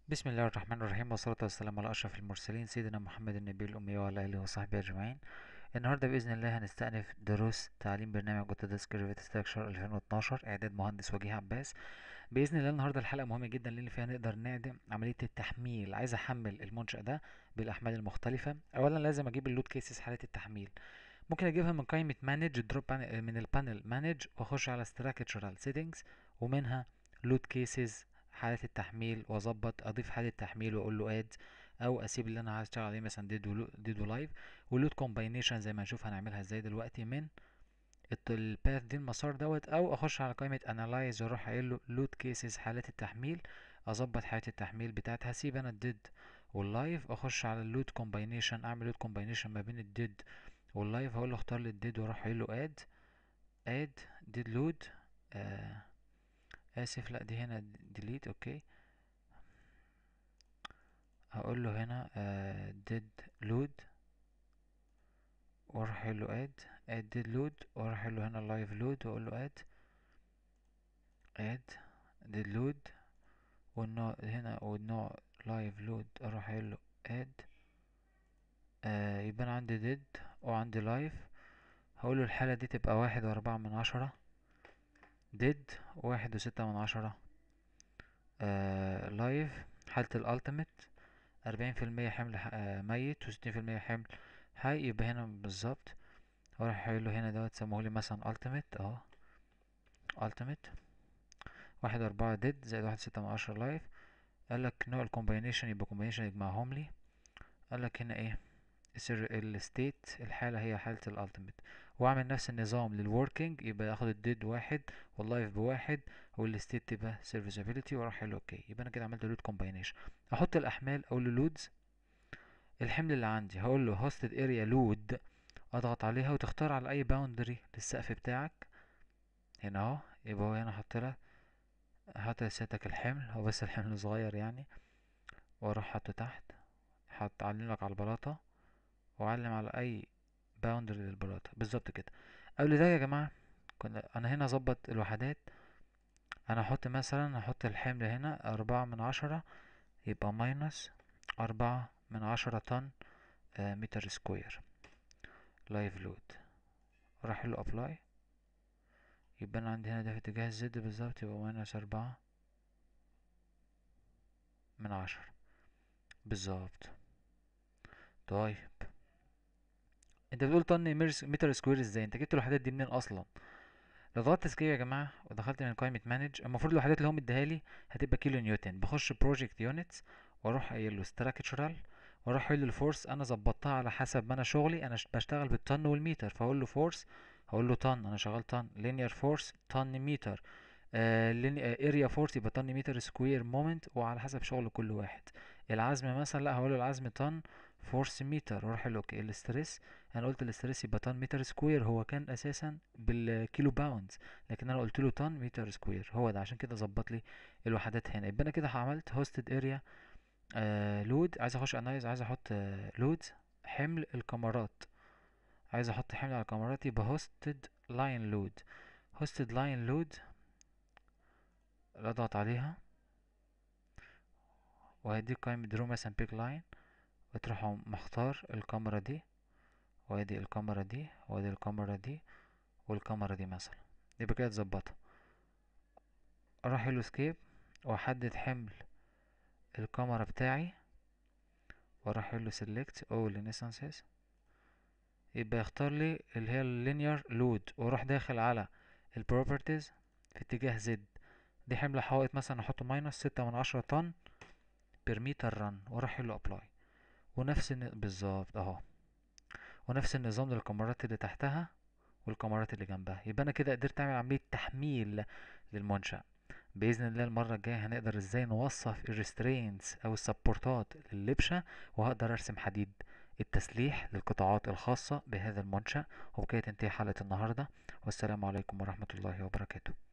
بسم الله الرحمن الرحيم والصلاة والسلام على أشرف المرسلين سيدنا محمد النبي الأمي وعلى آله وصحبه أجمعين النهاردة بإذن الله هنستأنف دروس تعليم برنامج اوتوديسك ريفيت ستراكشر 2012 إعداد مهندس وجيه عباس بإذن الله النهاردة الحلقة مهمة جدا لأن فيها نقدر نعدم عملية التحميل عايز أحمل المنشأ ده بالأحمال المختلفة أولا لازم أجيب اللود كيسز حالة التحميل ممكن أجيبها من قائمة مانج دروب من البانل مانج وأخش على ستراكشرال سيتنجز ومنها لود كيسز حالة التحميل واظبط اضيف حالة تحميل واقول له اد او اسيب اللي انا عايز اشتغل عليه مثلا ديد ديد لايف واللود كومباينيشن زي ما نشوف هنعملها ازاي دلوقتي من الباث دي المسار دوت او اخش على قائمة انالايز واروح قايل له لود كيسز حالات التحميل اظبط حالة التحميل بتاعتها هسيب انا الديد واللايف اخش على اللود كومباينيشن اعمل لود كومباينيشن ما بين الديد واللايف هقول له اختار لي الديد واروح قايل له اد اد ديد لود آه اسف لا دي هنا ديليت اوكي هقول له هنا ديد لود واروح له اد اد ديد لود واروح له هنا لايف لود واقول له اد اد ديد لود والنوع هنا والنوع لايف لود اروح له اد آه يبقى انا عندي ديد وعندي لايف هقول له الحالة دي تبقى واحد واربعة من عشرة ديد واحد وستة من عشرة آه لايف حالة الالتيميت أربعين في المية حمل آه ميت وستين في المية حمل حي يبقى هنا بالظبط اروح له هنا دوت سموهولي مثلا التيميت اهو التيميت واحد واربعة ديد زائد واحد ستة من عشرة لايف قالك نوع الكومباينيشن يبقى كومباينيشن يجمعهم لي قالك هنا ايه الستيت الحالة هي حالة الالتيميت واعمل نفس النظام للوركينج يبقى اخد الديد واحد واللايف بواحد والستيت تبقى سيرفيسابيلتي واروح له اوكي يبقى انا كده عملت لود كومباينيشن احط الاحمال اقول له لودز الحمل اللي عندي هقول له هوستد اريا لود اضغط عليها وتختار على اي باوندري للسقف بتاعك هنا اهو يبقى هو هنا احط لها احط لساتك الحمل هو بس الحمل صغير يعني واروح حاطه تحت حط علم لك على البلاطه واعلم على اي باوندري للبلاطه بالظبط كده قبل ده يا جماعه كنا انا هنا اظبط الوحدات انا احط مثلا احط الحمل هنا أربعة من عشرة يبقى ماينس أربعة من عشرة طن آه متر سكوير لايف لود راح له ابلاي يبقى انا عندي هنا ده في اتجاه الزد بالظبط يبقى ماينس أربعة من عشرة بالظبط طيب انت بتقول طن متر سكوير ازاي انت جبت الوحدات دي منين اصلا لو ضغطت اسكيب يا جماعه ودخلت من قائمه مانج المفروض الوحدات اللي هو مديها لي هتبقى كيلو نيوتن بخش بروجكت يونتس واروح قايل له ستراكشرال واروح قايل له الفورس انا ظبطتها على حسب ما انا شغلي انا بشتغل بالطن والمتر فاقول له فورس هقول له طن انا شغال طن لينير فورس طن متر اريا فورس يبقى طن متر سكوير مومنت وعلى حسب شغل كل واحد العزم مثلا لا هقول له العزم طن فورس متر واروح له اوكي الاستريس انا قلت الاستريس يبقى طن متر سكوير هو كان اساسا بالكيلو باوند لكن انا قلت له طن متر سكوير هو ده عشان كده ظبط لي الوحدات هنا يبقى انا كده عملت هوستد اريا لود عايز اخش انايز عايز احط لود حمل الكاميرات عايز احط حمل على الكاميرات يبقى هوستد لاين لود هوستد لاين لود اضغط عليها وهدي قائمة درو مثلا بيك لاين وتروح مختار الكاميرا دي وادي الكاميرا دي وادي الكاميرا دي والكاميرا دي مثلا يبقى كده اتظبطها اروح له سكيب واحدد حمل الكاميرا بتاعي واروح له سيلكت اول انستنسز يبقى يختار لي اللي هي اللينير لود واروح داخل على البروبرتيز في اتجاه زد دي حمل حائط مثلا احطه ماينس ستة من عشرة طن بير متر رن واروح له ابلاي ونفس بالظبط اهو ونفس النظام للكاميرات اللي تحتها والكاميرات اللي جنبها يبقى انا كده قدرت اعمل عمليه تحميل للمنشأ باذن الله المره الجايه هنقدر ازاي نوصف الريسترينز او السبورتات للبشه وهقدر ارسم حديد التسليح للقطاعات الخاصه بهذا المنشأ وبكده تنتهي حلقه النهارده والسلام عليكم ورحمه الله وبركاته